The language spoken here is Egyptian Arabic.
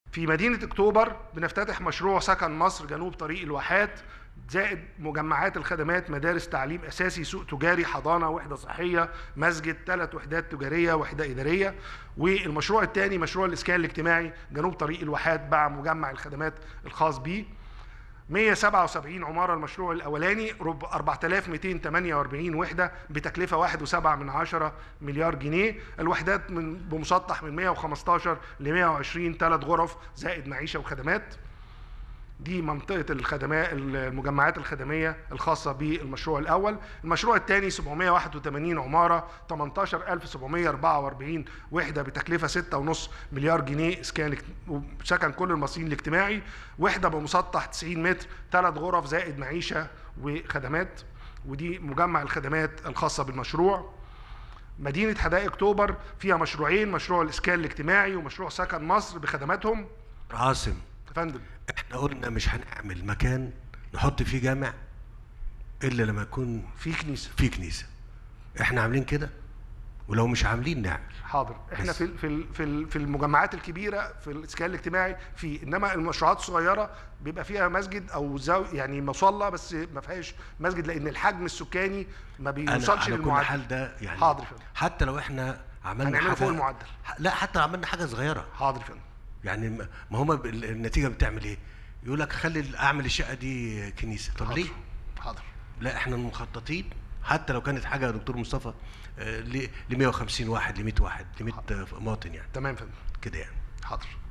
في مدينة أكتوبر بنفتتح مشروع سكن مصر جنوب طريق الواحات زائد مجمعات الخدمات مدارس تعليم أساسي سوق تجاري حضانة وحدة صحية مسجد ثلاث وحدات تجارية وحدة إدارية والمشروع الثاني مشروع الإسكان الاجتماعي جنوب طريق الواحات مع مجمع الخدمات الخاص به 177 عمارة المشروع الأولاني رب- 4248 وحدة بتكلفة 1.7 من عشرة مليار جنيه الوحدات من بمسطح من 115 ل 120 ثلاث غرف زائد معيشة وخدمات دي منطقة الخدمات المجمعات الخدمية الخاصة بالمشروع الأول المشروع الثاني 781 عمارة 18744 وحدة بتكلفة 6.5 مليار جنيه إسكان اجت- سكن كل المصريين الاجتماعي وحدة بمسطح 90 متر ثلاث غرف زائد معيشة وخدمات ودي مجمع الخدمات الخاصة بالمشروع مدينة حدائق أكتوبر فيها مشروعين مشروع الإسكان الاجتماعي ومشروع سكن مصر بخدماتهم عاصم يا فندم احنا قلنا مش هنعمل مكان نحط فيه جامع الا لما يكون في كنيسة فيه كنيسه احنا عاملين كده ولو مش عاملين نعمل حاضر احنا بس. في ال- في ال- في ال- في المجمعات الكبيره في الاسكان الاجتماعي في انما المشروعات الصغيره بيبقى فيها مسجد او زاو يعني مصلى بس ما فيهاش مسجد لان الحجم السكاني ما انا بيوصلش على كل للمعدل حال ده يعني حاضر يا فندم. حتى لو احنا عملنا هنعمله حاجه فوق المعدل. لا حتى لو عملنا حاجه صغيره حاضر يا فندم يعني ما ما هما ب- النتيجه بتعمل ايه يقول لك خلي اعمل الشقه دي كنيسه طب ليه حاضر لا احنا مخططين حتى لو كانت حاجه يا دكتور مصطفى ل 150 واحد ل 100 واحد ل 100 مواطن يعني تمام يا فندم كده يعني حاضر